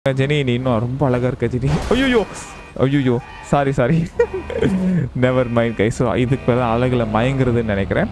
Jenny நீ இன்னும் ரொம்ப அழகா இருக்க ஜெனி ஐயோ ஐயோ sorry sorry never mind guy so இதுக்கு பேர் அழகுல மயங்குறதுன்னு நினைக்கிறேன்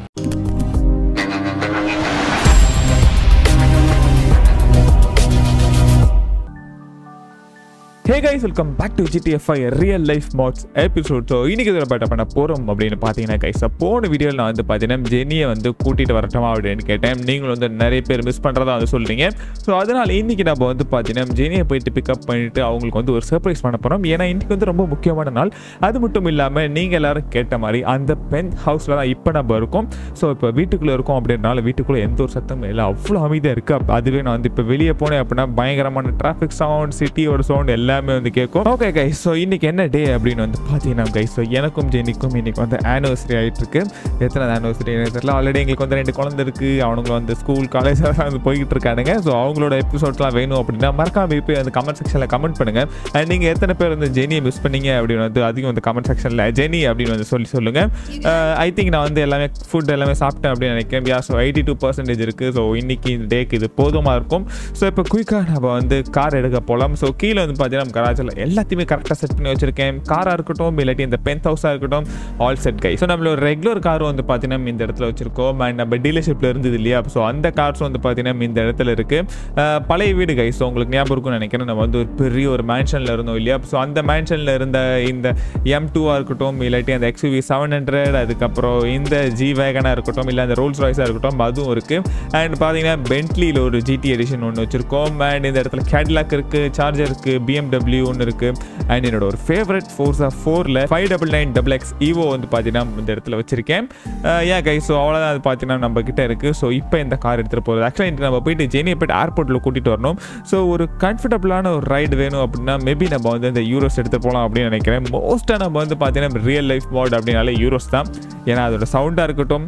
hey guys welcome back to GTFI real life mods episode so இன்னைக்கு இதில் பட்ட பண்ண போகிறோம் அப்படின்னு பார்த்தீங்கன்னா கைஸ் போன வீடியோவில் நான் வந்து பார்த்தீங்கன்னா ஜெனியை வந்து கூட்டிகிட்டு வரட்டுமா அப்படின்னு கேட்டேன் நீங்களும் வந்து நிறைய பேர் மிஸ் பண்ணுறதா வந்து சொல்றீங்க ஸோ அதனால் இன்னைக்கு நம்ம வந்து பார்த்தீங்கன்னா ஜெனியை போயிட்டு பிக்கப் பண்ணிட்டு அவங்களுக்கு வந்து ஒரு சர்ப்ரைஸ் பண்ண போகிறோம் ஏன்னா இன்னைக்கு வந்து ரொம்ப முக்கியமான நாள் அது மட்டும் இல்லாமல் நீங்கள் எல்லாரும் கேட்ட மாதிரி அந்த பென் ஹவுஸில் தான் இப்போ நம்ம இருக்கோம் ஸோ இப்போ வீட்டுக்குள்ளே இருக்கோம் அப்படின்றனால வீட்டுக்குள்ளே எந்த ஒரு சத்தமும் இல்லை அவ்வளோ அமைதியாக இருக்குது அதுவே நான் வந்து இப்போ வெளியே போனேன் அப்படின்னா பயங்கரமான டிராஃபிக் சவுண்ட் சிட்டியோட சவுண்ட் எல்லாமே வந்து கேட்கும் ஓகே கைஸ் ஸோ இன்னைக்கு என்ன டே அப்படின்னு வந்து பார்த்தீங்கன்னா கைஸ் ஸோ எனக்கும் ஜெனிக்கும் இன்னைக்கு வந்து ஆனிவர்சரி ஆகிட்டு இருக்கு எத்தனை ஆனிவர்சரி எனக்கு தெரியல ஆல்ரெடி எங்களுக்கு வந்து ரெண்டு குழந்தை இருக்கு அவனுங்க வந்து ஸ்கூல் காலேஜ் வந்து போய்கிட்டு இருக்கானுங்க ஸோ அவங்களோட எபிசோட்லாம் வேணும் அப்படின்னா மறக்காம போய் அந்த கமெண்ட் செக்ஷனில் கமெண்ட் பண்ணுங்க அண்ட் நீங்கள் எத்தனை பேர் வந்து ஜெனியை மிஸ் பண்ணீங்க அப்படின்னு வந்து அதிகம் வந்து கமெண்ட் செக்ஷனில் ஜெனி அப்படின்னு வந்து சொல்லி சொல்லுங்க ஐ திங்க் நான் வந்து எல்லாமே ஃபுட் எல்லாமே சாப்பிட்டேன் அப்படின்னு நினைக்கிறேன் yeah so eighty two percentage இருக்குது ஸோ இன்னைக்கு இந்த டேக்கு இது போதுமாக இருக்கும் ஸோ இப்போ குயிக்காக நம்ம வந்து கார் எடுக்க போகலாம் ஸோ கீழே வந்து பார்த்தீங்கன்னா நம்ம கராச்சில் எல்லாத்தையுமே கரெக்டாக செட் பண்ணி வச்சிருக்கேன் காராக இருக்கட்டும் இல்லாட்டி இந்த பென்த் ஹவுஸாக இருக்கட்டும் ஆல் செட் கை ஸோ நம்மளோட ரெகுலர் கார் வந்து பார்த்தீங்கன்னா இந்த இடத்துல வச்சிருக்கோம் அண்ட் நம்ம டீலர்ஷிப்பில் இருந்தது இல்லையா ஸோ அந்த கார்ஸ் வந்து பார்த்தீங்கன்னா இந்த இடத்துல இருக்குது பழைய வீடு கை ஸோ உங்களுக்கு ஞாபகம் இருக்கும்னு நினைக்கிறேன் நம்ம வந்து ஒரு பெரிய ஒரு மேன்ஷனில் இருந்தோம் இல்லையா ஸோ அந்த மேன்ஷனில் இருந்த இந்த எம் டூவாக இருக்கட்டும் இல்லாட்டி அந்த எக்ஸ்யூவி செவன் ஹண்ட்ரட் அதுக்கப்புறம் இந்த ஜி வேகனாக இருக்கட்டும் இல்லை அந்த ரோல்ஸ் ராய்ஸாக இருக்கட்டும் அதுவும் இருக்குது அண்ட் பார்த்தீங்கன்னா பென்ட்லியில் ஒரு ஜிடி எடிஷன் ஒன்று வச்சுருக்கோம் அண்ட் இந்த இடத்துல கேட்லாக் இருக்குது சார்ஜர் இருக்குது பிஎம்டபிள்யூ ஒன்று இருக்குது அண்ட் என்னோட ஒரு ஃபேவரட் ஃபோர்ஸா ஃபோரில் five double nine double X Evo வந்து பார்த்தீங்கன்னா இந்த இடத்துல வச்சிருக்கேன் ஏன் கை ஸோ அவ்வளோதான் அது பார்த்தீங்கன்னா நம்ம கிட்ட இருக்குது ஸோ இப்போ இந்த கார் எடுத்துகிட்டு போகிறது ஆக்சுவலாக இன்றைக்கி நம்ம போயிட்டு ஜெனியை போயிட்டு ஏர்போர்ட்டில் கூட்டிகிட்டு வரணும் ஸோ ஒரு கம்ஃபர்டபுளான ஒரு ரைடு வேணும் அப்படின்னா மேபி நம்ம வந்து இந்த யூரோஸ் எடுத்து போகலாம் அப்படின்னு நினைக்கிறேன் மோஸ்ட்டாக நம்ம வந்து பார்த்தீங்கன்னா ரியல் லைஃப் மோட் அப்படின்னாலே யூரோஸ் தான் ஏன்னா அதோட சவுண்டாக இருக்கட்டும்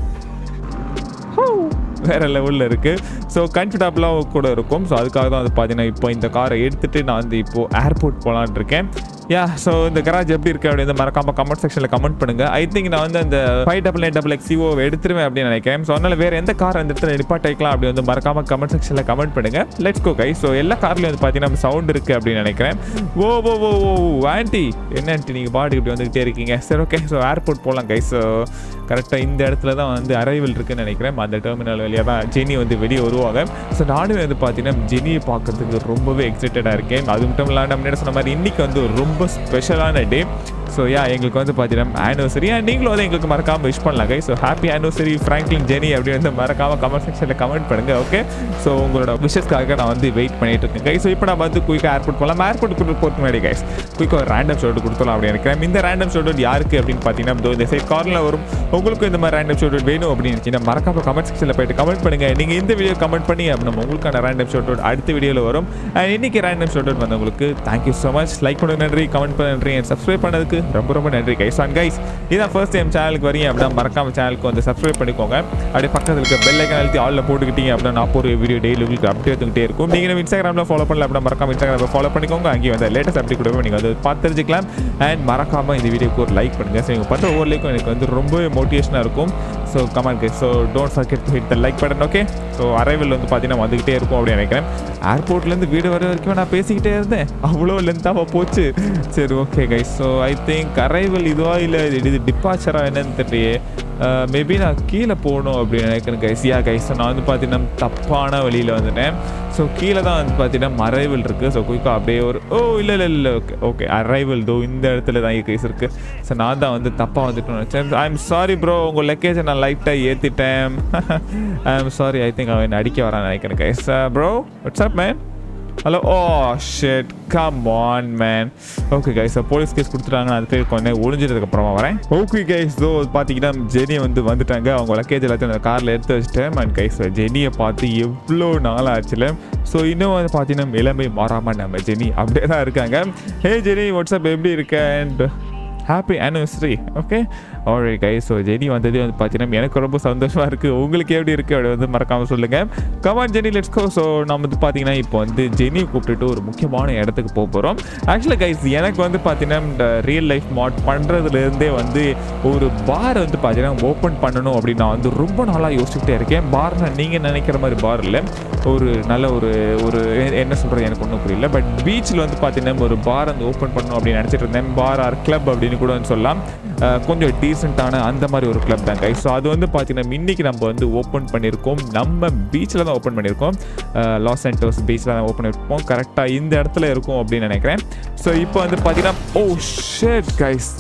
வேற லெவலில் இருக்குது ஸோ கம்ஃபர்டபுளாக கூட இருக்கும் ஸோ அதுக்காக தான் வந்து பார்த்தீங்கன்னா இப்போ இந்த காரை எடுத்துகிட்டு நான் வந்து இப்போது ஏர்போர்ட் போகலான் இருக்கேன் யா ஸோ இந்த கராஜ் எப்படி இருக்கு அப்படின்னு மறக்காம கமெண்ட் செக்ஷனில் கமெண்ட் பண்ணுங்க ஐ திங்க் நான் வந்து அந்த five double nine double X CO எடுத்துருவேன் அப்படின்னு நினைக்கிறேன் ஸோ அதனால வேற எந்த கார் அந்த இடத்துல நிப்பாட் வைக்கலாம் அப்படி வந்து மறக்காம கமெண்ட் செக்ஷனில் கமெண்ட் பண்ணுங்க லெட்ஸ் கோ கை ஸோ எல்லா கார்லையும் வந்து பார்த்தீங்கன்னா சவுண்ட் இருக்கு அப்படின்னு நினைக்கிறேன் ஓ ஓ ஓ ஓ ஆன்ட்டி என்ன ஆன்ட்டி நீங்கள் பாடி இப்படி வந்துகிட்டே இருக்கீங்க சரி ஓகே ஸோ ஏர்போர்ட் போகலாம் கை ஸோ கரெக்டாக இந்த இடத்துல தான் வந்து அரைவல் இருக்குன்னு நினைக்கிறேன் அந்த டெர்மினல் வழியாக தான் ஜெனி வந்து வெளியே வருவாங்க ஸோ நானும் வந்து பார்த்தீங்கன்னா ஜெனியை பார்க்கறதுக்கு ரொம்பவே எக்ஸைட்டடாக இருக்கேன் அது மட்டும் இல்லாமல் நம்ம என்ன சொன்ன மாதிரி இன்னைக்கு வந்து ரொம்ப ஸ்பெஷலான டே ஸோ யா எங்களுக்கு வந்து பார்த்தீங்கன்னா ஆனிவர்சரி அண்ட் நீங்களும் வந்து எங்களுக்கு மறக்காமல் விஷ் பண்ணலாம் guy so happy anniversary Franklin Jenny அப்படி வந்து மறக்காமல் கமெண்ட் செக்ஷனில் கமெண்ட் பண்ணுங்க ஓகே ஸோ உங்களோட விஷஸ்க்காக நான் வந்து வெயிட் பண்ணிட்டு இருக்கேன் கை ஸோ இப்போ நான் வந்து குயிக்காக ஏர்போர்ட் போகலாம் ஏர்போர்ட் போகிறதுக்கு முன்னாடி கைஸ் குயிக்காக ஒரு ரேண்டம் ஷோட் கொடுத்துலாம் அப்படின்னு நினைக்கிறேன் இந்த ரேண்டம் ஷோட் யாருக்கு அப்படின்னு பார்த்தீங்கன்னா இதோ இந்த சைட் கார்னில் வரும் உங்களுக்கும் இந்த மாதிரி ரேண்டம் ஷோட் வேணும் அப்படின்னு இருந்துச்சுன்னா மறக்காம கமெண்ட் செக்ஷனில் போயிட்டு கமெண்ட் பண்ணுங்க நீங்கள் இந்த வீடியோ கமெண்ட் பண்ணி அப்படின்னா உங்களுக்கான ரேண்டம் ஷோட் அடுத்த வீடியோவில் வரும் அண்ட் இன்னைக்கு ரேண்டம் ஷோட் வந்தவங்களுக்கு தேங்க்யூ ஸோ மச் லைக் பண்ண நன்றி கமெண்ட் பண்ண நன்றி அண்ட் சப்ஸ்கிரைப் பண்ணதுக்கு ரொம்ப ரொம்ப நன்றி கைஸ் அண்ட் கைஸ் இதான் ஃபர்ஸ்ட் டைம் சேனலுக்கு வரீங்க அப்படின்னா மறக்காம சேனலுக்கு வந்து சப்ஸ்கிரைப் பண்ணிக்கோங்க அப்படியே பக்கத்தில் இருக்க பெல் ஐக்கன் அழுத்தி ஆல்ல போட்டுக்கிட்டீங்க அப்படின்னா நான் ஒரு வீடியோ டெய்லி உங்களுக்கு அப்டேட் வந்துகிட்டே இருக்கும் நீங்கள் நம்ம இன்ஸ்டாகிராமில் ஃபாலோ பண்ணல அப்படின்னா மறக்காம இன்ஸ்டாகிராமில் ஃபாலோ பண்ணிக்கோங்க அங்கேயும் வந்து லேட்டஸ்ட் அப்டேட் கூட நீங்கள் வந்து பார்த்து தெரிஞ்சுக்கலாம் அண்ட் மறக்காம இந்த வீடியோக்கு ஒரு லைக் பண்ணுங்க ஸோ நீங்கள் பண்ணுற ஒவ்வொரு லைக்கும் எனக்கு வந்து ரொம்பவே மோட்டிவேஷனாக இருக்கும் so comment so don't forget to hit the like button okay so arrival வந்து பார்த்தீங்கன்னா வந்துகிட்டே இருக்கும் அப்படின்னு நினைக்கிறேன் ஏர்போர்ட்லேருந்து வீடு வர வரைக்கும் நான் பேசிக்கிட்டே இருந்தேன் அவ்வளோ லென்த்தாக போச்சு சரி okay guys so I think arrival இதுவா இல்லை இது டிபார்ச்சரா என்னன்னு தெரியலையே மேபி நான் கீழே போகணும் அப்படின்னு நினைக்கிறேன் கைஸ் யா கைஸ் நான் வந்து பார்த்தீங்கன்னா தப்பான வழியில் வந்துட்டேன் ஸோ கீழே தான் வந்து பார்த்தீங்கன்னா மறைவல் இருக்குது ஸோ குயிக்காக அப்படியே ஒரு ஓ இல்லை இல்லை இல்லை ஓகே ஓகே அரைவல் தோ இந்த இடத்துல தான் கைஸ் இருக்குது ஸோ நான் தான் வந்து தப்பாக வந்துட்டு நினச்சேன் ஐ எம் சாரி ப்ரோ உங்கள் லக்கேஜை நான் லைட்டாக ஏற்றிட்டேன் I am sorry I think அவன் அடிக்க வரான்னு நினைக்கிறேன் guys bro what's up man hello oh shit come on man okay guys police case கொடுத்துட்டாங்க நான் அது போய் கொஞ்ச நேரம் ஒளிஞ்சதுக்கு அப்புறமா வரேன் ஓகே கைஸ் தோ பார்த்தீங்கன்னா ஜெனி வந்து வந்துட்டாங்க அவங்க லக்கேஜ் எல்லாத்தையும் அந்த காரில் எடுத்து வச்சுட்டேன் அண்ட் கைஸ் ஜெனியை பார்த்து எவ்வளோ நாள் ஆச்சுல ஸோ இன்னும் வந்து பார்த்தீங்கன்னா இளமை மாறாமல் நம்ம ஜெனி அப்படியே தான் இருக்காங்க ஹே ஜெனி வாட்ஸ்அப் எப்படி இருக்க and happy anniversary okay already guy so Jenny வந்ததே வந்து பார்த்தீங்கன்னா எனக்கு ரொம்ப சந்தோஷமாக இருக்குது உங்களுக்கு எப்படி இருக்குது அப்படி வந்து மறக்காமல் சொல்லுங்கள் come on Jenny let's go so நம்ம வந்து பார்த்தீங்கன்னா இப்போ வந்து ஜெனியை கூப்பிட்டுட்டு ஒரு முக்கியமான இடத்துக்கு போக போகிறோம் ஆக்சுவலாக கைஸ் எனக்கு வந்து பார்த்தீங்கன்னா இந்த ரியல் லைஃப் மாட் பண்ணுறதுலேருந்தே வந்து ஒரு பார் வந்து பார்த்தீங்கன்னா ஓப்பன் பண்ணணும் அப்படின்னு நான் வந்து ரொம்ப நாளாக யோசிச்சுக்கிட்டே இருக்கேன் பார்னா நீங்கள் நினைக்கிற மாதிரி பார் இல்லை ஒரு நல்ல ஒரு ஒரு எ- என்ன சொல்கிறது எனக்கு ஒன்றும் புரியல பட் பீச்சில் வந்து பார்த்தீங்கன்னா ஒரு பார் வந்து ஓப்பன் பண்ணணும் அப்படின்னு நினச்சிட்டு இருந்தேன் பார் ஆர் கிளப் அப்படின்னு கூட வந்து சொல்லலாம் அஹ் கொஞ்சம் டீசெண்டான அந்த மாதிரி ஒரு கிளப் தான் கைஸ் ஸோ அது வந்து பார்த்தீங்கன்னா இன்னைக்கு நம்ம வந்து ஓப்பன் பண்ணியிருக்கோம் நம்ம பீச்சில் தான் ஓப்பன் பண்ணியிருக்கோம் லாஸ் ஆண்டோஸ் பீச்சில் தான் ஓப்பன் பண்ணியிருப்போம் கரெக்டாக இந்த இடத்துல இருக்கும் அப்படின்னு நினைக்கிறேன் ஸோ இப்போ வந்து பார்த்தீங்கன்னா oh shit guys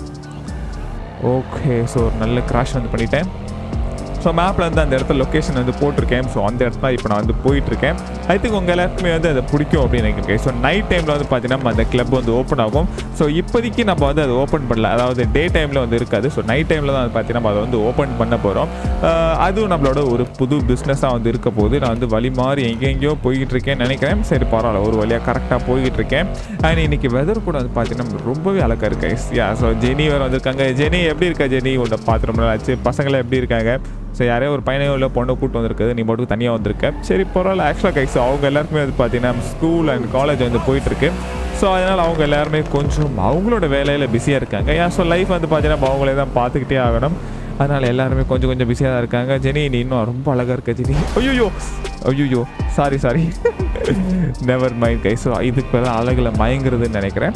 okay so ஒரு நல்ல கிராஷ் வந்து பண்ணிட்டேன் ஸோ மேப்பில் வந்து அந்த இடத்துல லொக்கேஷன் வந்து போட்டிருக்கேன் ஸோ அந்த இடத்துல இப்போ நான் வந்து போயிட்டுருக்கேன் ஐ திங்க் உங்கள் எல்லாருக்குமே வந்து அதை பிடிக்கும் அப்படின்னு நினைக்கிறேன் ஸோ நைட் டைமில் வந்து பார்த்தீங்கன்னா அந்த கிளப் வந்து ஓப்பன் ஆகும் ஸோ இப்போதைக்கு நம்ம வந்து அதை ஓப்பன் பண்ணல அதாவது டே டைமில் வந்து இருக்காது ஸோ நைட் டைமில் தான் வந்து பார்த்தீங்கன்னா நம்ம அதை வந்து ஓப்பன் பண்ண போகிறோம் அதுவும் நம்மளோட ஒரு புது பிஸ்னஸாக வந்து இருக்க போது நான் வந்து வழி மாறி எங்கெங்கேயோ போய்கிட்டு இருக்கேன்னு நினைக்கிறேன் சரி பரவாயில்ல ஒரு வழியாக கரெக்டாக போய்கிட்டு இருக்கேன் அண்ட் இன்னைக்கு வெதர் கூட வந்து பார்த்தீங்கன்னா ரொம்பவே அழகாக இருக்கு யா ஸோ ஜெனி வேறு வந்திருக்காங்க ஜெனி எப்படி இருக்கா ஜெனி உன்னை பார்த்து ரொம்ப நாள் ஆச்சு பசங்களாம் எப்படி இருக்காங்க ஸோ யாரையோ ஒரு பையனையோ இல்லை பொண்ணை கூட்டு வந்திருக்குது நீ மட்டும் தனியாக வந்திருக்க சரி பரவாயில்ல ஆக்சுவலாக கைஸ் அவங்க எல்லாருக்குமே வந்து பார்த்தீங்கன்னா ஸ்கூல் அண்ட் காலேஜ் வந்து போயிட்டுருக்கு ஸோ அதனால் அவங்க எல்லாருமே கொஞ்சம் அவங்களோட வேலையில் பிஸியாக இருக்காங்க ஏன் ஸோ லைஃப் வந்து பார்த்தீங்கன்னா நம்ம அவங்களே தான் பார்த்துக்கிட்டே ஆகணும் அதனால் எல்லாருமே கொஞ்சம் கொஞ்சம் பிஸியாக தான் இருக்காங்க ஜெனி நீ இன்னும் ரொம்ப அழகாக இருக்க ஜெனி ஐயோ ஐயோ sorry sorry never mind guy so இதுக்கு பேர் அழகில் மயங்குறதுன்னு நினைக்கிறேன்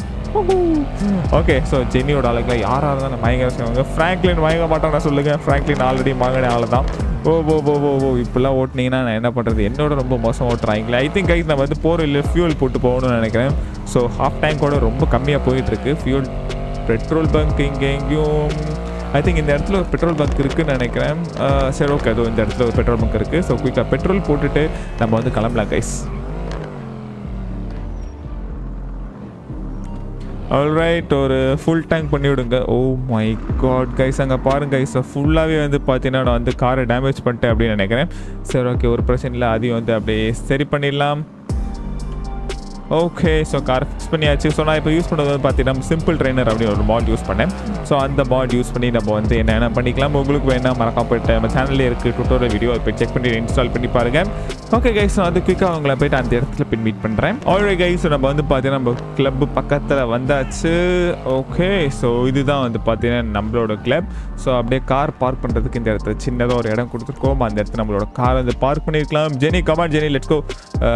ஓகே ஸோ ஜென்னியோட அழகில் யாராக இருந்தாலும் மயங்க செய்வாங்க ஃப்ராங்க்லின் மயங்க மாட்டாங்க சொல்லுங்கள் ஃப்ராங்க்லின் ஆல்ரெடி மயங்கின ஆள் தான் ஓ ஓ ஓ ஓ ஓ இப்படிலாம் ஓட்டினீங்கன்னா நான் என்ன பண்ணுறது என்னோட ரொம்ப மோசம் ஓட்டுறாங்களே ஐ திங்க் கைஸ் நான் வந்து போகிற இல்லை ஃபியூல் போட்டு போகணும்னு நினைக்கிறேன் ஸோ ஹாஃப் டேங்கோட ரொம்ப கம்மியாக போயிட்டுருக்கு ஃபியூல் பெட்ரோல் பங்க் இங்கே எங்கேயும் ஐ திங்க் இந்த இடத்துல ஒரு பெட்ரோல் பங்க் இருக்குன்னு நினைக்கிறேன் அஹ் சரி ஓகே அதோ இந்த இடத்துல ஒரு பெட்ரோல் பங்க் இருக்குது ஸோ குயிக்காக பெட்ரோல் போட்டுட்டு நம்ம வந்து கிளம்பலாம் கைஸ் ஆல்ரைட் ஒரு ஃபுல் டேங்க் பண்ணி விடுங்க ஓ மை காட் கைஸ் அங்கே பாருங்க கைஸ் ஃபுல்லாகவே வந்து பார்த்தீங்கன்னா நான் வந்து காரை டேமேஜ் பண்ணிட்டேன் அப்படின்னு நினைக்கிறேன் சரி ஓகே ஒரு பிரச்சனை இல்லை அதையும் வந்து அப்படியே சரி பண்ணிடலாம் ஓகே ஸோ கார் ஃபிக்ஸ் பண்ணியாச்சு ஸோ நான் இப்போ யூஸ் பண்ணுறது வந்து பார்த்தீங்கன்னா சிம்பிள் ட்ரைனர் அப்படின்னு ஒரு மாட் யூஸ் பண்ணேன் ஸோ அந்த மாட் யூஸ் பண்ணி நம்ம வந்து என்னென்ன பண்ணிக்கலாம் உங்களுக்கு வேணா மறக்காம போயிட்டு நம்ம சேனல்லே இருக்குது டுட்டோரியல் வீடியோ போய் செக் பண்ணி இன்ஸ்டால் பண்ணி பாருங்க ஓகே கைஸ் நான் வந்து குயிக்காக அவங்கள போயிட்டு அந்த இடத்துல பின் மீட் பண்ணுறேன் ஆல்ரெடி கைஸ் நம்ம வந்து பார்த்தீங்கன்னா நம்ம கிளப் பக்கத்தில் வந்தாச்சு ஓகே ஸோ இதுதான் வந்து பார்த்தீங்கன்னா நம்மளோட கிளப் ஸோ அப்படியே கார் பார்க் பண்ணுறதுக்கு இந்த இடத்துல சின்னதாக ஒரு இடம் கொடுத்துருக்கோம் அந்த இடத்துல நம்மளோட கார் வந்து பார்க் பண்ணியிருக்கலாம் Jenny come on Jenny let's go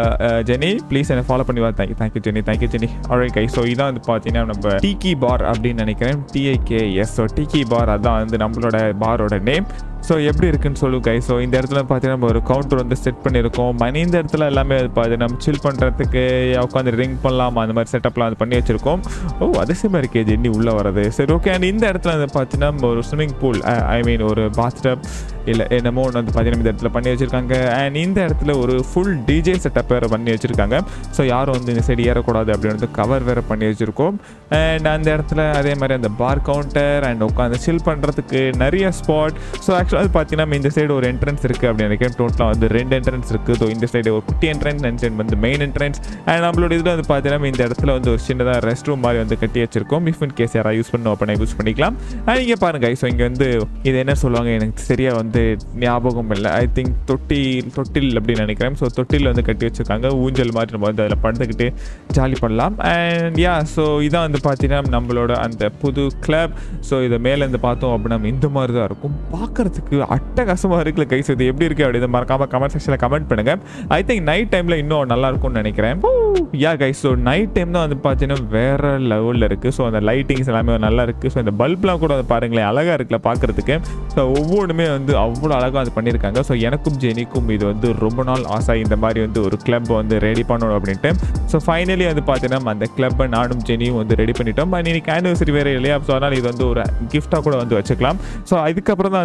Jenny please என்னை ஃபாலோ பண்ணி வா thank you thank you Jenny thank you Jenny already guy so இதான் வந்து பார்த்தீங்கன்னா நம்ம டிகி பார் அப்படின்னு நினைக்கிறேன் டிஐகே எஸ் ஸோ டிகி பார் அதான் வந்து நம்மளோட பாரோட நேம் ஸோ எப்படி இருக்குன்னு சொல்லு கை ஸோ இந்த இடத்துல பார்த்தீங்கன்னா நம்ம ஒரு கவுண்டர் வந்து செட் பண்ணியிருக்கோம் மணி இந்த இடத்துல எல்லாமே அது பார்த்தீங்கன்னா நம்ம சில் பண்ணுறதுக்கு உட்காந்து ரிங் பண்ணலாம் அந்த மாதிரி செட்டப்லாம் வந்து பண்ணி வச்சிருக்கோம் ஓ அதிசயமாக இருக்கே ஜென்னி உள்ளே வர்றது சரி ஓகே அண்ட் இந்த இடத்துல வந்து பார்த்தீங்கன்னா நம்ம ஒரு ஸ்விம்மிங் பூல் ஐ மீன் ஒரு பாத்டப் இல்லை என்னமோ ஒன்று வந்து பார்த்தீங்கன்னா இந்த இடத்துல பண்ணி வச்சிருக்காங்க அண்ட் இந்த இடத்துல ஒரு ஃபுல் டிஜே செட்டப் வேறு பண்ணி வச்சிருக்காங்க ஸோ யாரும் வந்து இந்த சைடு ஏறக்கூடாது அப்படின்னு வந்து கவர் வேறு பண்ணி வச்சிருக்கோம் அண்ட் அந்த இடத்துல அதே மாதிரி அந்த பார் கவுண்டர் அண்ட் உட்காந்து சில் பண்ணுறதுக்கு நிறைய ஸ்பாட் ஸோ ஆக்சுவலாக பார்த்தீங்கன்னா இந்த சைடு ஒரு என்ட்ரன்ஸ் இருக்குது அப்படின்னு நினைக்கிறேன் டோட்டலாக வந்து ரெண்டு என்ட்ரன்ஸ் இருக்குது ஸோ இந்த சைடு ஒரு குட்டி என்ட்ரன்ஸ் அண்ட் சைடு வந்து மெயின் என்ட்ரன்ஸ் அண்ட் நம்மளோட இதில் வந்து பார்த்தீங்கன்னா இந்த இடத்துல வந்து ஒரு சின்னதாக ரெஸ்ட் ரூம் மாதிரி வந்து கட்டி வச்சிருக்கோம் இஃப் இன் கேஸ் யாராவது யூஸ் பண்ணோம் அப்படின்னா யூஸ் பண்ணிக்கலாம் அண்ட் இங்கே பாருங்க ஸோ இங்கே வந்து இது என்ன சொல்லுவாங்க எனக்கு சரியாக வந்து ஞாபகம் இல்லை ஐ திங்க் தொட்டி தொட்டில் அப்படின்னு நினைக்கிறேன் ஸோ தொட்டில் வந்து கட்டி வச்சிருக்காங்க ஊஞ்சல் மாதிரி நம்ம வந்து அதில் படுத்துக்கிட்டு ஜாலி பண்ணலாம் அண்ட் யா ஸோ இதான் வந்து பார்த்தீங்கன்னா நம்மளோட அந்த புது கிளப் ஸோ இதை மேலேருந்து பார்த்தோம் அப்படின்னா இந்த மாதிரி தான் இருக்கும் பார்க்கறதுக்கு அட்டகாசமாக இருக்குல்ல கைஸ் இது எப்படி இருக்கு அப்படி இதை மறக்காம கமெண்ட் செக்ஷனில் கமெண்ட் பண்ணுங்க ஐ திங்க் நைட் டைமில் இன்னும் நல்லா இருக்கும்னு நினைக்கிறேன் yeah guys so night time தான் வந்து பார்த்தீங்கன்னா வேற லெவலில் இருக்குது ஸோ அந்த லைட்டிங்ஸ் எல்லாமே நல்லா இருக்குது ஸோ இந்த பல்ப்லாம் கூட வந்து பாருங்களேன் அழகாக இருக்குல்ல பார்க்கறதுக்கு ஸோ ஒவ்வொன்றுமே வந்து அவ்வளோ அழகாக அது பண்ணியிருக்காங்க ஸோ எனக்கும் ஜெனிக்கும் இது வந்து ரொம்ப நாள் ஆசை இந்த மாதிரி வந்து ஒரு கிளப் வந்து ரெடி பண்ணணும் அப்படின்ட்டு ஸோ ஃபைனலி வந்து பார்த்தீங்கன்னா அந்த கிளப்பை நானும் ஜெனியும் வந்து ரெடி பண்ணிட்டோம் அண்ட் இன்னைக்கு ஆனிவர்சரி வேறு இல்லையா ஸோ அதனால் இது வந்து ஒரு கிஃப்டாக கூட வந்து வச்சுக்கலாம் ஸோ அதுக்கப்புறம் தான் வந்து பார்த்தீங்கன்னா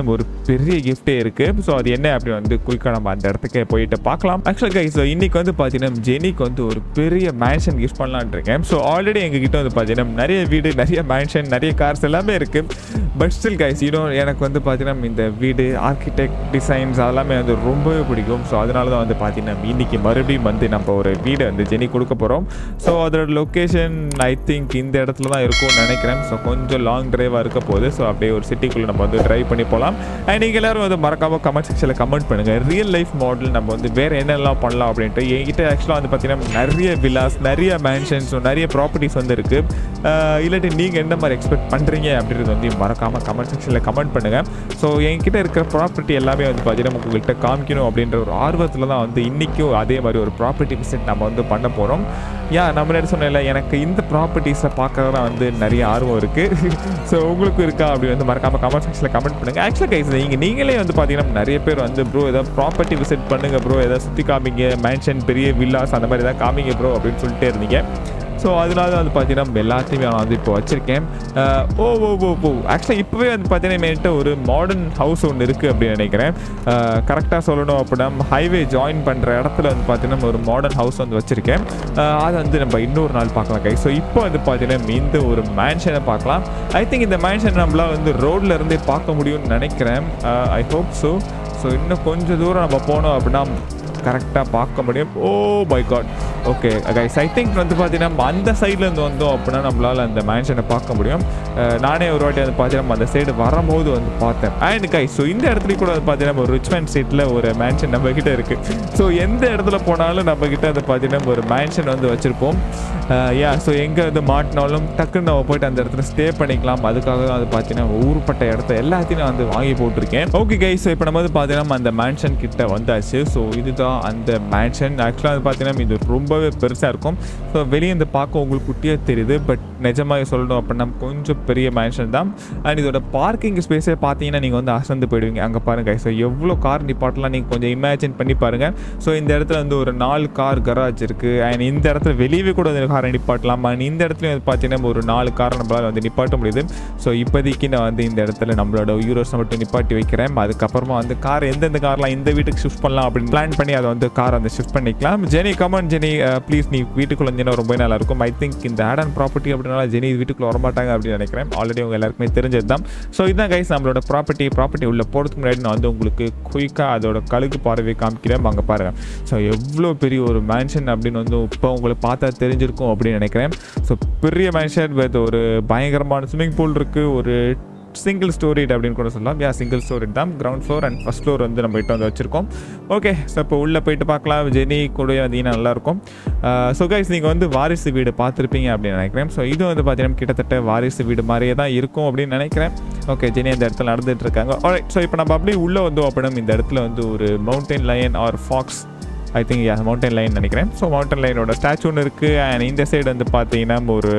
பார்த்தீங்கன்னா ஒரு பெரிய கிஃப்டே இருக்குது ஸோ அது என்ன அப்படி வந்து குயிக்காக நம்ம அந்த இடத்துக்கு போயிட்டு பார்க்கலாம் ஆக்சுவலாக கைஸ் இன்னைக்கு வந்து பார்த்தீங்கன்னா ஜெனிக்கு வந்து ஒரு பெரிய மேன்ஷன் கிஃப்ட் பண்ணலான்னு இருக்கேன் ஸோ ஆல்ரெடி எங்ககிட்ட வந்து பார்த்தீங்கன்னா நிறைய வீடு நிறைய மேன்ஷன் நிறைய கார்ஸ் எல்லாமே இருக்குது பட் ஸ்டில் கைஸ் இன்னும் எனக்கு வந்து பார்த்தீங்கன்னா இந்த வீடு ஆர்கிடெக்ட் டிசைன்ஸ் அதெல்லாமே வந்து ரொம்பவே பிடிக்கும் ஸோ அதனால தான் வந்து பார்த்தீங்கன்னா இன்னைக்கு மறுபடியும் வந்து நம்ம ஒரு வீடு வந்து ஜெனி கொடுக்க போகிறோம் ஸோ அதோட லொக்கேஷன் ஐ திங்க் இந்த இடத்துல தான் இருக்கும்னு நினைக்கிறேன் ஸோ கொஞ்சம் லாங் டிரைவாக இருக்க போகுது ஸோ அப்படியே ஒரு சிட்டிக்குள்ளே நம்ம வந்து ட்ரைவ் பண்ணி போகலாம் அண்ட் நீங்கள் எல்லாரும் வந்து மறக்காம கமெண்ட் செக்ஷனில் கமெண்ட் பண்ணுங்கள் ரியல் லைஃப் மாடல் நம்ம வந்து வேறு என்னெல்லாம் பண்ணலாம் அப்படின்ட்டு என்கிட்ட ஆக்சுவலாக வந்து பார்த்தீங்கன்னா நிறைய வில்லாஸ் நிறைய மேன்ஷன்ஸ் நிறைய ப்ராப்பர்ட்டிஸ் வந்து இருக்குது இல்லாட்டி நீங்கள் என்ன மாதிரி எக்ஸ்பெக்ட் பண்ணுறீங்க அப்படின்றது வந்து மறக்காமல் கமெண்ட் செக்ஷனில் கமெண்ட் பண்ணுங்கள் ஸோ என்கிட்ட இருக்கிற ப்ராப்பர்ட்டி எல்லாமே வந்து பார்த்தீங்கன்னா உங்கள்கிட்ட காமிக்கணும் அப்படின்ற ஒரு ஆர்வத்தில் தான் வந்து இன்றைக்கும் அதே மாதிரி ஒரு ப்ராப்பர்ட்டி விசிட் நம்ம வந்து பண்ண போகிறோம் யா நம்ம நேரம் சொன்னேன்ல எனக்கு இந்த ப்ராப்பர்ட்டிஸை பார்க்கறதுல வந்து நிறைய ஆர்வம் இருக்குது ஸோ உங்களுக்கும் இருக்கா அப்படி வந்து மறக்காமல் கமெண்ட் செக்ஷனில் கமெண்ட் பண்ணுங்கள் ஆக்சுவலாக கைஸ் நீங்கள் நீங்களே வந்து பார்த்தீங்கன்னா நிறைய பேர் வந்து ப்ரோ ஏதாவது ப்ராப்பர்ட்டி விசிட் பண்ணுங்க ப்ரோ ஏதாவது சுற்றி காமிங்க மேன்ஷன் பெரிய வில்லாஸ் அந்த மாதிரி ஏதாவது காமிங்க ப்ரோ அப்படின்னு சொல்லிட்டே இருந்தீங்க ஸோ அதனால தான் வந்து பார்த்தீங்கன்னா எல்லாத்தையுமே நான் வந்து இப்போ வச்சுருக்கேன் அஹ் ஓ ஓ ஓ ஓ ஆக்சுவலாக இப்போவே வந்து பார்த்தீங்கன்னா என்கிட்ட ஒரு மாடர்ன் ஹவுஸ் ஒன்று இருக்குது அப்படின்னு நினைக்கிறேன் கரெக்டாக சொல்லணும் அப்படின்னா ஹைவே ஜாயின் பண்ணுற இடத்துல வந்து பார்த்தீங்கன்னா ஒரு மாடர்ன் ஹவுஸ் வந்து வச்சுருக்கேன் அதை வந்து நம்ம இன்னொரு நாள் பார்க்கலாம் கை ஸோ இப்போ வந்து பார்த்தீங்கன்னா இந்த ஒரு மேன்ஷனை பார்க்கலாம் ஐ திங்க் இந்த மேன்ஷன் நம்மளால் வந்து ரோட்ல இருந்தே பார்க்க முடியும்னு நினைக்கிறேன் ஐ ஹோப் ஸோ ஸோ இன்னும் கொஞ்சம் தூரம் நம்ம போனோம் அப்படின்னா கரெக்டாக பார்க்க முடியும் oh by god okay guys I think வந்து பார்த்தீங்கன்னா அந்த சைட்லேருந்து வந்தோம் அப்படின்னா நம்மளால் அந்த மேன்ஷனை பார்க்க முடியும் அஹ் நானே ஒரு வாட்டி வந்து பார்த்தீங்கன்னா அந்த சைடு வரும்போது வந்து பார்த்தேன் அண்ட் கைஸ் ஸோ இந்த இடத்துல கூட வந்து பார்த்தீங்கன்னா ஒரு ரிச்மேன் சீட்டில் ஒரு மேன்ஷன் நம்ம கிட்ட இருக்குது ஸோ எந்த இடத்துல போனாலும் நம்ம கிட்ட வந்து பார்த்தீங்கன்னா ஒரு மேன்ஷன் வந்து வச்சுருப்போம் யா ஸோ எங்கே வந்து மாட்டினாலும் டக்குன்னு நம்ம போயிட்டு அந்த இடத்துல ஸ்டே பண்ணிக்கலாம் அதுக்காக தான் வந்து பார்த்தீங்கன்னா ஊருப்பட்ட இடத்த எல்லாத்தையும் நான் வந்து வாங்கி போட்டிருக்கேன் ஓகே கைஸ் ஸோ இப்போ நம்ம வந்து பார்த்தீங்கன்னா அந்த மேன்ஷன் கிட்ட வந்தாச்சு ஸோ இதுதான் அந்த மேன்ஷன் ஆக்சுவலாக வந்து பார்த்தீங்கன்னா இது ரொம்பவே பெருசாக இருக்கும் ஸோ வெளியே இருந்து பார்க்க உங்களுக்கு குட்டியாக தெரியுது பட் நிஜமாக சொல்லணும் அப்படின்னா கொஞ்சம் பெரிய மேன்ஷன் தான் அண்ட் இதோட பார்க்கிங் ஸ்பேஸே பார்த்தீங்கன்னா நீங்கள் வந்து அசந்து போயிடுவீங்க அங்கே பாருங்க ஸோ எவ்வளோ கார் நிப்பாட்டலாம் நீங்கள் கொஞ்சம் இமேஜின் பண்ணி பாருங்கள் ஸோ இந்த இடத்துல வந்து ஒரு நாலு கார் கராஜ் இருக்குது அண்ட் இந்த இடத்துல வெளியவே கூட வந்து காரை நிப்பாட்டலாம் அண்ட் இந்த இடத்துல வந்து பார்த்தீங்கன்னா ஒரு நாலு காரை நம்மளால் வந்து நிப்பாட்ட முடியுது ஸோ இப்போதைக்கு நான் வந்து இந்த இடத்துல நம்மளோட யூரோஸ் மட்டும் நிப்பாட்டி வைக்கிறேன் அதுக்கப்புறமா வந்து கார் எந்தெந்த கார்லாம் இந்த வீட்டுக்கு ஷிஃப்ட் பண்ணலாம் அப்படின்னு பிளான் பண்ணி அதை வந்து கார் வந்து ஷிஃப்ட் பண்ணிக்கலாம் ஜெனி கமன் ஜெனி ப்ளீஸ் நீ வீட்டுக்குள்ள வந்தீங்கன்னா ரொம்ப நல்லா இருக்கும் ஐ திங்க் இந்த ஆட் அண்ட் ப்ராப்பர்ட்டி அப்படினால ஜெனி வீட்டுக்குள்ள வரமாட்டாங்க அப்படின்னு நினைக்கிறேன் ஆல்ரெடி உங்க எல்லாருக்குமே தெரிஞ்சது தான் ஸோ இதுதான் கைஸ் நம்மளோட ப்ராப்பர்ட்டி ப்ராப்பர்ட்டி உள்ள போகிறதுக்கு முன்னாடி நான் வந்து உங்களுக்கு குயிக்காக அதோட கழுகு பார்வை காமிக்கிறேன் அங்கே பாருங்க ஸோ எவ்வளோ பெரிய ஒரு மேன்ஷன் அப்படின்னு வந்து இப்போ உங்களுக்கு பார்த்தா தெரிஞ்சிருக்கும் அப்படின்னு நினைக்கிறேன் ஸோ பெரிய மேன்ஷன் வித் ஒரு பயங்கரமான ஸ்விம்மிங் பூல் இருக்குது ஒரு சிங்கிள் ஸ்டோரிட் அப்படின்னு கூட சொல்லலாம் யா சிங்கிள் ஸ்டோரிட் தான் ground floor and first floor வந்து நம்ம கிட்ட வந்து வச்சிருக்கோம் ஓகே ஸோ இப்போ உள்ளே போயிட்டு பார்க்கலாம் ஜெனி கூட வந்தீங்கன்னா நல்லாயிருக்கும் ஸோ கைஸ் நீங்கள் வந்து வாரிசு வீடு பார்த்துருப்பீங்க அப்படின்னு நினைக்கிறேன் ஸோ இது வந்து பார்த்தீங்கன்னா கிட்டத்தட்ட வாரிசு வீடு மாதிரியே தான் இருக்கும் அப்படின்னு நினைக்கிறேன் ஓகே ஜெனி அந்த இடத்துல நடந்துட்டு இருக்காங்க ஆல்ரைட் ஸோ இப்போ நம்ம அப்படியே உள்ளே வந்தோம் அப்படின்னா இந்த இடத்துல வந்து ஒரு mountain lion or fox I think yeah mountain lion நினைக்கிறேன் ஸோ மவுண்டன் லைனோட ஸ்டாச்சு ஒன்று இருக்குது அண்ட் இந்த சைடு வந்து பார்த்தீங்கன்னா ஒரு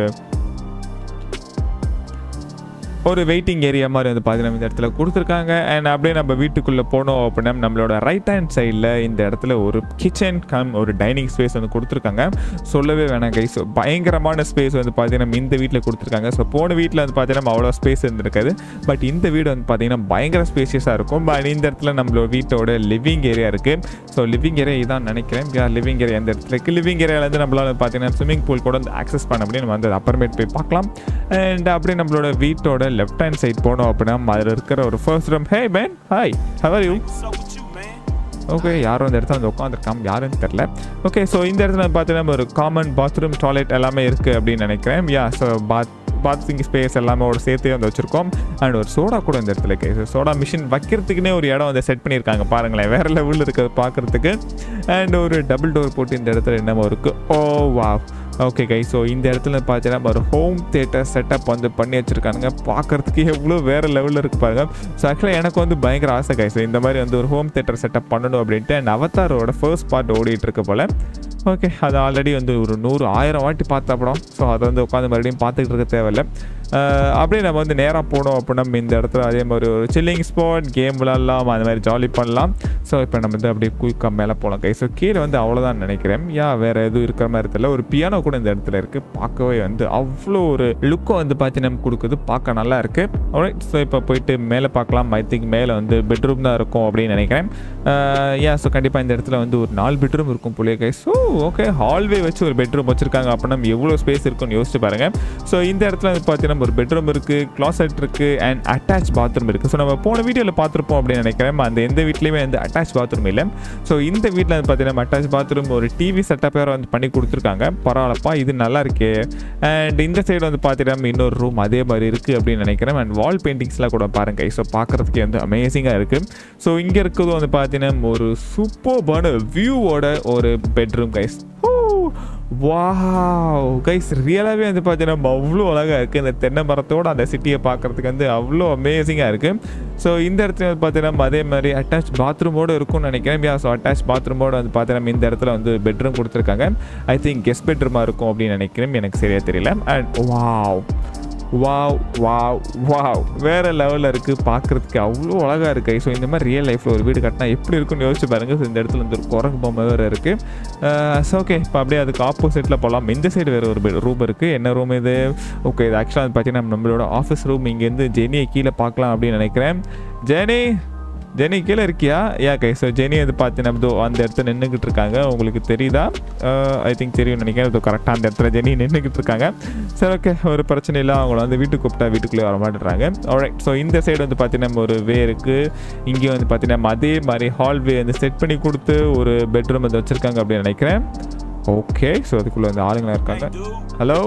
ஒரு வெயிட்டிங் ஏரியா மாதிரி வந்து பார்த்தீங்கன்னா இந்த இடத்துல கொடுத்துருக்காங்க அண்ட் அப்படியே நம்ம வீட்டுக்குள்ளே போனோம் அப்படின்னா நம்மளோட ரைட் ஹேண்ட் சைடில் இந்த இடத்துல ஒரு கிச்சன் கம் ஒரு டைனிங் ஸ்பேஸ் வந்து கொடுத்துருக்காங்க சொல்லவே வேணாம் கைஸ் பயங்கரமான ஸ்பேஸ் வந்து பார்த்தீங்கன்னா இந்த வீட்டில் கொடுத்துருக்காங்க ஸோ போன வீட்டில் வந்து பார்த்தீங்கன்னா அவ்வளோ ஸ்பேஸ் இருந்திருக்காது பட் இந்த வீடு வந்து பார்த்தீங்கன்னா பயங்கர ஸ்பேசியஸாக இருக்கும் பட் இந்த இடத்துல நம்மளோட வீட்டோட லிவிங் ஏரியா இருக்குது ஸோ லிவிங் ஏரியா இதான் நினைக்கிறேன் யார் லிவிங் ஏரியா எந்த இடத்துல இருக்குது லிவிங் ஏரியாவிலேருந்து நம்மளால் பார்த்தீங்கன்னா ஸ்விம்மிங் பூல் கூட வந்து ஆக்சஸ் பண்ண முடியும் நம்ம வந்து அப்புறமேட் போய் பார்க்கலாம் அண்ட் அப்படியே நம்மளோட வீட்டோட லெஃப்ட் ஹேண்ட் சைட் போனோம் அப்படின்னா அதில் இருக்கிற ஒரு first room hey man hi how are you So with you, man. Okay யாரும் அந்த இடத்துல வந்து உட்காந்துருக்காம யாருன்னு தெரில ஓகே ஸோ இந்த இடத்துல பார்த்தீங்கன்னா ஒரு காமன் பாத்ரூம் டாய்லெட் எல்லாமே இருக்குது அப்படின்னு நினைக்கிறேன் yeah so bath bathroom space எல்லாமே ஒரு சேர்த்தே வந்து வச்சிருக்கோம் அண்ட் ஒரு சோடா கூட இந்த இடத்துல இருக்கு சோடா மிஷின் வைக்கிறதுக்குனே ஒரு இடம் வந்து செட் பண்ணியிருக்காங்க பாருங்களேன் வேற லெவலில் இருக்கிறது பார்க்குறதுக்கு அண்ட் ஒரு டபுள் டோர் போட்டு இந்த இடத்துல என்னமோ இருக்குது ஓ வா ஓகே கை ஸோ இந்த இடத்துல பார்த்தீங்கன்னா ஒரு ஹோம் தேட்டர் செட்டப் வந்து பண்ணி வச்சுருக்கானுங்க பார்க்குறதுக்கு எவ்வளோ வேறு லெவலில் இருக்கு பாருங்க ஸோ ஆக்சுவலாக எனக்கு வந்து பயங்கர ஆசை கை ஸோ இந்த மாதிரி வந்து ஒரு ஹோம் தேட்டர் செட்டப் பண்ணணும் அப்படின்ட்டு அண்ட் அவதாரோட ஃபர்ஸ்ட் பார்ட் ஓடிட்டு இருக்கு போல் ஓகே அது ஆல்ரெடி வந்து ஒரு நூறு ஆயிரம் வாட்டி பார்த்த படம் ஸோ அதை வந்து உட்காந்து மறுபடியும் பார்த்துக்கிட்டு இருக்க தேவையில்ல அஹ், அப்படியே நம்ம வந்து நேராக போனோம் அப்படின்னா இந்த இடத்துல அதே மாதிரி ஒரு சில்லிங் ஸ்பாட் கேம் விளாட்லாம் அந்த மாதிரி ஜாலி பண்ணலாம் ஸோ இப்போ நம்ம வந்து அப்படியே குயிக்காக மேலே போகலாம் கை ஸோ கீழே வந்து அவ்வளோதான் நினைக்கிறேன் யா வேறு எதுவும் இருக்கிற மாதிரி தெரியல ஒரு பியானோ கூட இந்த இடத்துல இருக்குது பார்க்கவே வந்து அவ்வளோ ஒரு லுக்கை வந்து பார்த்தீங்கன்னா கொடுக்குது பார்க்க நல்லா இருக்குது ஸோ இப்போ போயிட்டு மேலே பார்க்கலாம் ஐ திங்க் மேலே வந்து பெட்ரூம் தான் இருக்கும் அப்படின்னு நினைக்கிறேன் யா ஸோ கண்டிப்பாக இந்த இடத்துல வந்து ஒரு நாலு பெட்ரூம் இருக்கும் புள்ளிய கை ஸோ ஓகே ஹால்வே வச்சு ஒரு பெட்ரூம் வச்சுருக்காங்க அப்படின்னா எவ்வளோ ஸ்பேஸ் இருக்குன்னு யோசிச்சு பாருங்கள் ஸோ இந்த இடத்துல வந்து பார்த்தீங்கன்னா ஒரு பெட்ரூம் இருக்குது க்ளாசெட் இருக்குது அண்ட் அட்டாச் பாத்ரூம் இருக்குது ஸோ நம்ம போன வீடியோவில் பார்த்துருப்போம் அப்படின்னு நினைக்கிறேன் அந்த எந்த வீட்லேயுமே வந்து அட்டாச் பாத்ரூம் இல்லை ஸோ இந்த வீட்டில் வந்து பார்த்தீங்கன்னா அட்டாச் பாத்ரூம் ஒரு டிவி செட்டப் வேறு வந்து பண்ணி கொடுத்துருக்காங்க பரவாயில்லப்பா இது நல்லா இருக்கே அண்ட் இந்த சைடு வந்து பார்த்தீங்கன்னா இன்னொரு ரூம் அதே மாதிரி இருக்குது அப்படின்னு நினைக்கிறேன் அண்ட் வால் பெயிண்டிங்ஸ்லாம் கூட பாருங்க ஸோ பார்க்குறதுக்கே வந்து அமேசிங்காக இருக்குது ஸோ இங்கே இருக்கிறது வந்து பார்த்தீங்கன்னா ஒரு சூப்பர்பான வியூவோட ஒரு பெட்ரூம் கைஸ் வாவ் கைஸ் ரியலாகவே வந்து பார்த்தீங்கன்னா அவ்வளோ அழகாக இருக்குது இந்த தென்னை மரத்தோட அந்த சிட்டியை பார்க்குறதுக்கு வந்து அவ்வளோ அமேசிங்காக இருக்குது ஸோ இந்த இடத்துல வந்து பார்த்தீங்கன்னா அதே மாதிரி அட்டாச் பாத்ரூமோடு இருக்கும்னு நினைக்கிறேன் யா ஸோ அட்டாச் பாத்ரூமோடு வந்து பார்த்தீங்கன்னா இந்த இடத்துல வந்து பெட்ரூம் கொடுத்துருக்காங்க ஐ திங்க் கெஸ்ட் பெட்ரூமாக இருக்கும் அப்படின்னு நினைக்கிறேன் எனக்கு சரியாக தெரியல and wow wow wow wow வேறு லெவலில் இருக்குது பார்க்குறதுக்கு அவ்வளோ அழகாக இருக்குது ஸோ இந்த மாதிரி ரியல் லைஃப்பில் ஒரு வீடு கட்டினா எப்படி இருக்குன்னு யோசிச்சு பாருங்கள் ஸோ இந்த இடத்துல வந்து ஒரு குரங்கு பொம்மை வேறு இருக்குது ஸோ ஓகே இப்போ அப்படியே அதுக்கு ஆப்போசிட்டில் போகலாம் இந்த சைடு வேறு ஒரு ரூம் இருக்குது என்ன ரூம் இது ஓகே இது ஆக்சுவலாக பார்த்தீங்கன்னா நம்மளோட ஆஃபீஸ் ரூம் இங்கேருந்து ஜெனியை கீழே பார்க்கலாம் அப்படின்னு நினைக்கிறேன் ஜெனி ஜெனி கீழே இருக்கியா யா கை ஸோ ஜெனி வந்து பார்த்தீங்கன்னா இதோ அந்த இடத்துல நின்றுக்கிட்டு இருக்காங்க உங்களுக்கு தெரியுதா ஐ திங்க் தெரியும் நினைக்கிறேன் இதோ கரெக்டாக அந்த இடத்துல ஜெனி நின்றுக்கிட்டு இருக்காங்க சரி ஓகே ஒரு பிரச்சனை இல்லை அவங்கள வந்து வீட்டுக்கு கூப்பிட்டா வீட்டுக்குள்ளே வர மாட்டேறாங்க alright ஸோ இந்த சைடு வந்து பார்த்தீங்கன்னா ஒரு வே இருக்குது இங்கே வந்து பார்த்தீங்கன்னா அதே மாதிரி ஹால்வே வந்து செட் பண்ணி கொடுத்து ஒரு பெட்ரூம் வந்து வச்சுருக்காங்க அப்படின்னு நினைக்கிறேன் ஓகே ஸோ அதுக்குள்ளே வந்து ஆளுங்களாம் இருக்காங்க ஹலோ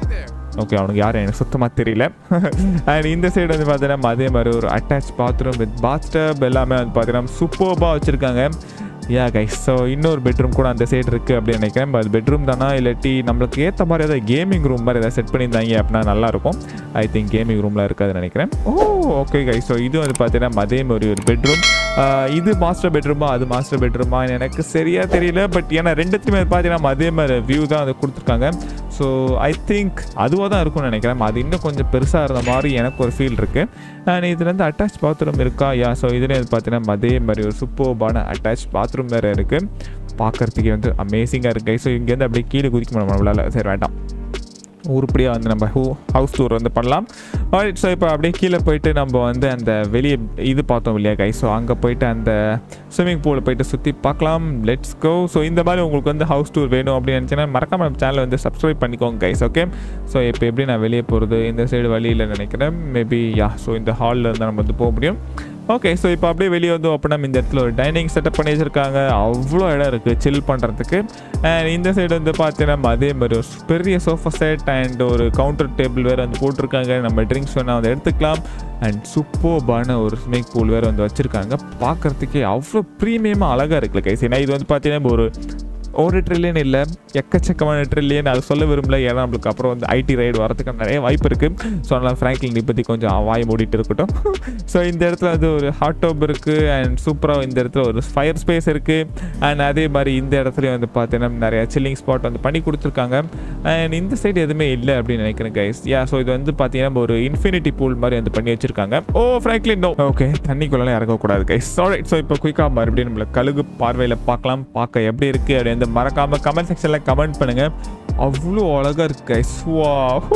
ஓகே அவனுக்கு யாரும் எனக்கு சுத்தமாக தெரியல அண்ட் இந்த சைடு வந்து பார்த்தீங்கன்னா அதே மாதிரி ஒரு அட்டாச் பாத்ரூம் வித் பாத்டப் எல்லாமே வந்து பார்த்தீங்கன்னா சூப்பர்பாக வச்சுருக்காங்க யா கைஸ் ஸோ இன்னொரு பெட்ரூம் கூட அந்த சைடு இருக்குது அப்படின்னு நினைக்கிறேன் அது பெட்ரூம் தானா இல்லாட்டி நம்மளுக்கு ஏற்ற மாதிரி ஏதாவது கேமிங் ரூம் மாதிரி ஏதாவது செட் பண்ணியிருந்தாங்க அப்படின்னா நல்லாயிருக்கும் ஐ திங்க் கேமிங் ரூமில் இருக்காதுன்னு நினைக்கிறேன் ஓ ஓகே கைஸ் ஸோ இது வந்து பார்த்தீங்கன்னா அதே மாதிரி ஒரு பெட்ரூம் இது மாஸ்டர் பெட்ரூமா அது மாஸ்டர் பெட்ரூமா எனக்கு சரியாக தெரியல பட் ஏன்னா ரெண்டுத்துலையுமே பார்த்தீங்கன்னா அதே மாதிரி வியூ தான் அதை கொடுத்துருக்காங்க ஸோ ஐ திங்க் அதுவாக தான் இருக்கும்னு நினைக்கிறேன் அது இன்னும் கொஞ்சம் பெருசாக இருந்த மாதிரி எனக்கு ஒரு ஃபீல் இருக்குது அண்ட் இதுலேருந்து அட்டாச் பாத்ரூம் இருக்கா யா ஸோ இதுலேயும் பார்த்தீங்கன்னா அதே மாதிரி ஒரு சூப்பர்பான அட்டாச் பாத்ரூம் வேறு இருக்குது பார்க்குறதுக்கே வந்து அமேசிங்காக இருக்குது ஸோ இங்கேருந்து அப்படியே கீழே குதிக்க முடியும் நம்மளால சரி வேண்டாம் உருப்படியாக வந்து நம்ம ஹூ ஹவுஸ் டூர் வந்து பண்ணலாம் ஆல்ரைட் ஸோ இப்போ அப்படியே கீழே போயிட்டு நம்ம வந்து அந்த வெளியே இது பார்த்தோம் இல்லையா கை ஸோ அங்கே போயிட்டு அந்த ஸ்விம்மிங் பூலில் போயிட்டு சுற்றி பார்க்கலாம் லெட்ஸ் கோ ஸோ இந்த மாதிரி உங்களுக்கு வந்து ஹவுஸ் டூர் வேணும் அப்படின்னு நினச்சின்னா மறக்காம நம்ம சேனலை வந்து சப்ஸ்கிரைப் பண்ணிக்கோங்க கைஸ் ஓகே ஸோ இப்போ எப்படி நான் வெளியே போகிறது இந்த சைடு வழியில் நினைக்கிறேன் மேபி யா ஸோ இந்த ஹாலில் இருந்தால் நம்ம வந்து போக முடியும் ஓகே ஸோ இப்போ அப்படியே வெளியே வந்து அப்படின்னா இந்த இடத்துல ஒரு டைனிங் செட்டப் பண்ணி வச்சுருக்காங்க அவ்வளோ இடம் இருக்குது சில் பண்ணுறதுக்கு அண்ட் இந்த சைடு வந்து பார்த்தீங்கன்னா அதே மாதிரி ஒரு பெரிய சோஃபா செட் அண்ட் ஒரு கவுண்டர் டேபிள் வேறு வந்து போட்டிருக்காங்க நம்ம ட்ரிங்க்ஸ் வேணால் வந்து எடுத்துக்கலாம் அண்ட் சூப்பர்பான ஒரு ஸ்விமிங் பூல் வேறு வந்து வச்சுருக்காங்க பார்க்குறதுக்கே அவ்வளோ ப்ரீமியமாக அழகாக இருக்குல்ல கைஸ் ஏன்னா இது வந்து பார்த்தீங்கன்னா ஒரு ஒரு ட்ரில்லியன் இல்லை எக்கச்சக்கமான ட்ரில்லியன் அது சொல்ல விரும்பல ஏன்னா நம்மளுக்கு அப்புறம் வந்து ஐடி ரைடு வரதுக்கு நிறைய வாய்ப்பு இருக்குது ஸோ அதனால் ஃப்ராங்க்லின் பற்றி கொஞ்சம் வாய் மூடிட்டு இருக்கட்டும் ஸோ இந்த இடத்துல வந்து ஒரு ஹாட் டப் இருக்குது அண்ட் சூப்பராக இந்த இடத்துல ஒரு ஃபயர் ஸ்பேஸ் இருக்குது அண்ட் அதே மாதிரி இந்த இடத்துலையும் வந்து பார்த்தீங்கன்னா நிறைய சில்லிங் ஸ்பாட் வந்து பண்ணி கொடுத்துருக்காங்க அண்ட் இந்த சைடு எதுவுமே இல்லை அப்படின்னு நினைக்கிறேன் கைஸ் யா ஸோ இது வந்து பார்த்தீங்கன்னா ஒரு இன்ஃபினிட்டி பூல் மாதிரி வந்து பண்ணி வச்சிருக்காங்க ஓ ஃப்ராங்க்லின் நோ ஓகே தண்ணிக்குள்ளலாம் இறங்கக்கூடாது கைஸ் சாரி ஸோ இப்போ குயிக்காக மறுபடியும் நம்மள கழுகு பார்வையில் பார்க்கலாம் பார்க்க எப்படி இருக்குது அப்படின்னு மறக்காம கமெண்ட் செக்ஷனில் கமெண்ட் பண்ணுங்க அவ்வளோ அழகாக இருக்கு கைஸ் வா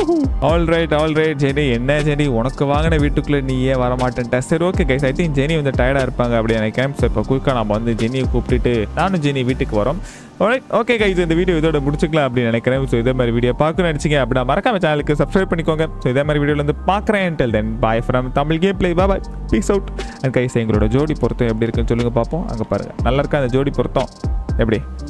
all right all right Jenny என்ன ஜெனி உனக்கு வாங்கின வீட்டுக்குள்ளே நீ ஏன் வர மாட்டேன்ட்ட சரி okay guys I think Jenny வந்து டயர்டாக இருப்பாங்க அப்படி நினைக்கிறேன் ஸோ இப்போ குயிக்காக நம்ம வந்து ஜெனியை கூப்பிட்டுட்டு நானும் ஜெனி வீட்டுக்கு வரோம் ரைட் ஓகே கைஸ் இந்த வீடியோ இதோட முடிச்சுக்கலாம் அப்படின்னு நினைக்கிறேன் ஸோ இதே மாதிரி வீடியோ பார்க்கணும்னு நினச்சிங்க அப்படின்னா மறக்காம சேனலுக்கு சப்ஸ்கிரைப் பண்ணிக்கோங்க ஸோ இதே மாதிரி வீடியோவில் வந்து பார்க்குறேன் till then bye from Tamil game play boy peace out and guys எங்களோட ஜோடி பொருத்தம் எப்படி இருக்குன்னு சொல்லுங்க பார்ப்போம் அங்கே பாருங்கள் நல்லா இருக்கா அந்த ஜோடி பொருத்தம் எப்படி